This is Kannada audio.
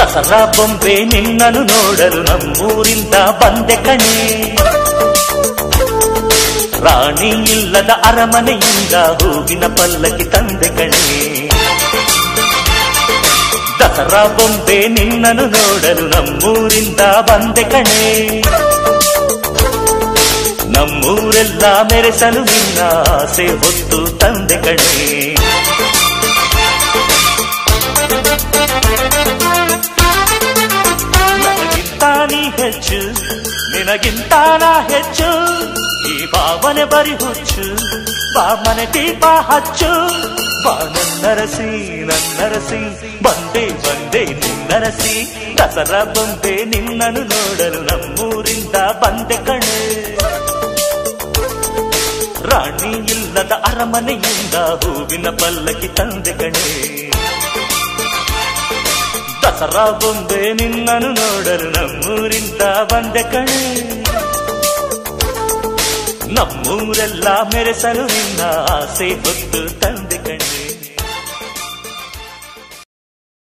ದಸರಾ ಬೊಂಬೆ ನಿನ್ನನು ನೋಡಲು ನಮ್ಮೂರಿಂದ ಬಂದೆ ಕಣೆ ರಾಣಿ ಇಲ್ಲದ ಅರಮನೆಯಿಂದ ಹೂವಿನ ಪಲ್ಲಕ್ಕಿ ತಂದೆ ಕಣೆ ದಸರಾ ಬೊಂಬೆ ನಿನ್ನನು ನೋಡಲು ನಮ್ಮೂರಿಂದ ಬಂದೆ ಕಣೆ ನಮ್ಮೂರೆಲ್ಲ ಮೆರೆಸಲು ನಿನ್ನ ಆಸೆ ಹೊತ್ತು ತಂದೆ ಕಣೆ ನನಗಿಂತ ನೀ ಹೆಚ್ಚು ನಿನಗಿಂತ ನಾ ಹೆಚ್ಚು ಈ ಭಾವನೆ ಬರಿ ಹುಚ್ಚು ಬಾಮನೆ ದೀಪ ಹಚ್ಚು ಬಾ ನನ್ನರಸಿ ನನ್ನರಸಿ ಬಂದೆ ಬಂದೆ ನಿನ್ನರಸಿ ದಸರಾ ಬೊಂಬೆ ನಿನ್ನನು ನೋಡಲು ನಮ್ಮೂರಿಂದ ಬಂದೆ ಕಣೆ ರಾಣಿ ಇಲ್ಲದ ಅರಮನೆಯಿಂದ ಹೂವಿನ ಪಲ್ಲಕ್ಕಿ ತಂದೆ ಕಣೆ ದಸರಾ ಬೊಂಬೆ ನಿನ್ನನು ನೋಡಲು ನಮ್ಮೂರಿಂದ ಬಂದೆ ಕಣೆ ನಮ್ಮೂರೆಲ್ಲ ಮೆರೆಸಲು ನಿನ್ನ ಆಸೆ ಹೊತ್ತು ತಂದೆ ಕಣೆ